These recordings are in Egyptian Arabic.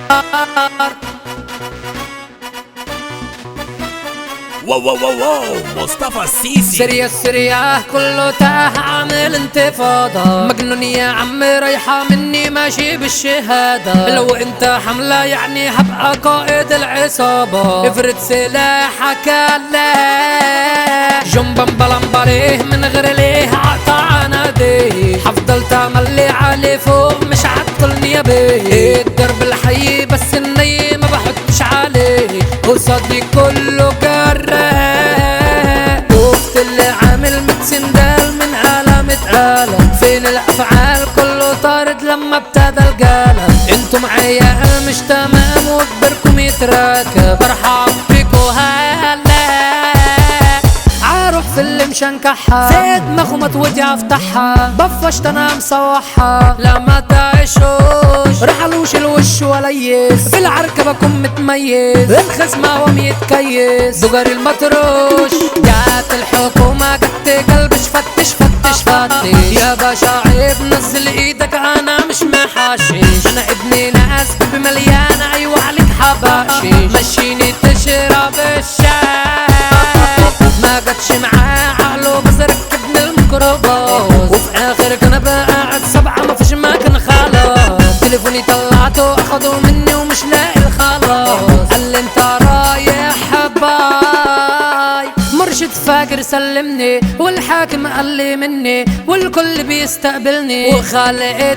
واو واو واو واو مصطفى السيسي سريع السريع كله تاه عامل انتفاضة مجنون يا عم رايحة مني ماشي بالشهادة لو انت حملة يعني هبقى قائد العصابة افرد سلاحك لا جنبا بلمبريه من غير ليه عطا ناديه حفضل تملي علي فوق مش عطلني يا بيه الدرب الحي بس الني ما بحطش عليه قصادي كله جراح شفت اللي عامل ميت سندال من علامة قلم فين الافعال كله طارد لما ابتدى القلم انتم عيال مش تمام وكبركم يتراكب برحب بيكو هلا عارف في اللي مشنكحها زي دماغه ما توجع افتحها بفشت انا مسوحها لا ما تعيشوش رحلوش الوش ولا يس في العركة بكون متميز الخصم هو يتكيس دجار المطروش جات الحكومة جت قلبش فتش فتش فتش يا باشا عيب نزل ايدك انا مش محاشش انا ابني ناس بمليانة ايوه عليك حباشش مشيني تشرب الشاي ما جاتش معاه عقله بس ركبني الميكروباص وفي اخر كان بقى قاعد سبعة ما فيش مكان خلاص تليفوني طلعته اخده مني ومش لاقي الخلاص قال لي انت رايح باي مرشد فاجر سلمني والحاكم قال لي مني والكل بيستقبلني وخلقت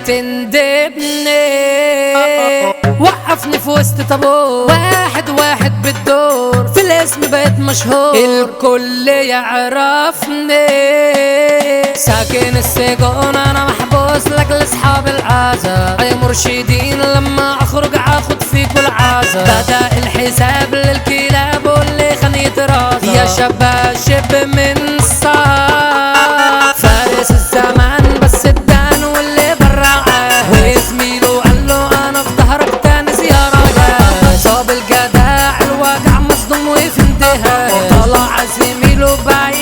تندبني وقفني في وسط طابور واحد واحد بالدور في الاسم بقيت مشهور الكل يعرفني ساكن السجون انا محبوس لاجل اصحاب العزا يا مرشدين لما اخرج اخد فيكوا العزا بدا الحساب للكلاب واللي خان يترازا يا شباب شب من صار فارس الزمان بس الدان واللي برا وزميله قال له انا في ظهرك تاني زيارة جاي صاب الجداع الواقع مصدوم وفي انتهاء طلع زميله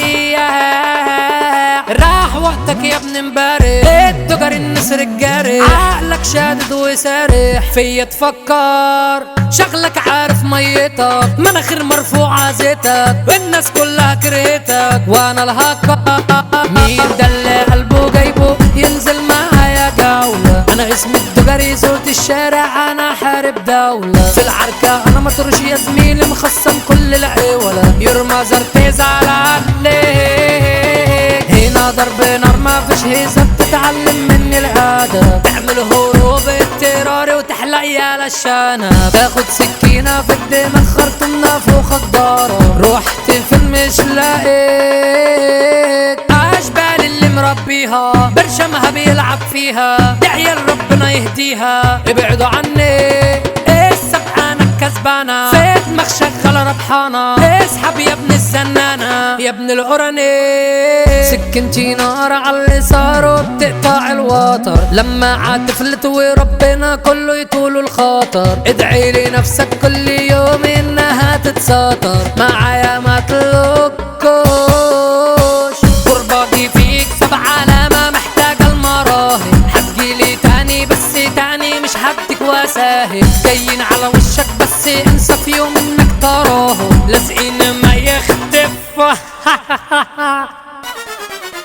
بياع راح وقتك يا ابن امبارح التجار النسر الجارح عقلك شادد وسارح فيا تفكر شغلك عارف ميتك مناخير مرفوعة زيتك والناس كلها كرهتك وانا الهكر مين ده اللي قلبه جايبه ينزل معايا جولة انا اسمي التجاري صوت الشارع انا حارب دولة في العركة انا مطرش يا زميلي مخصم كل العولة يرمى زر تزعل عليك هنا ضرب نار ما فيش هيزة بتتعلم مني الادب تعمل هروب اضطراري وتحلق يا للشانة تاخد سكينة في الدماغ خرطمنا فوق خضارة رحت فين مش لاقيك اشبال اللي مربيها برشمها بيلعب فيها دعية ربنا يهديها ابعدوا عني السبحانة كسبانة في دماغ شغالة ربحانة اسحب يا ابن الزنانة يا ابن القرني سكنتي نار على اللي صاروا بتقطع الوتر لما عاتفلت وربنا كله يطول الخاطر ادعي لنفسك كل يوم انها تتساطر معايا ما تلوكوش غربتي فيك سبع علامة محتاجة المراهن هتجيلي تاني بس تاني مش هديك وساهل جايين على وشك بس انسى في يوم انك تراهم لازقين ما يختفوا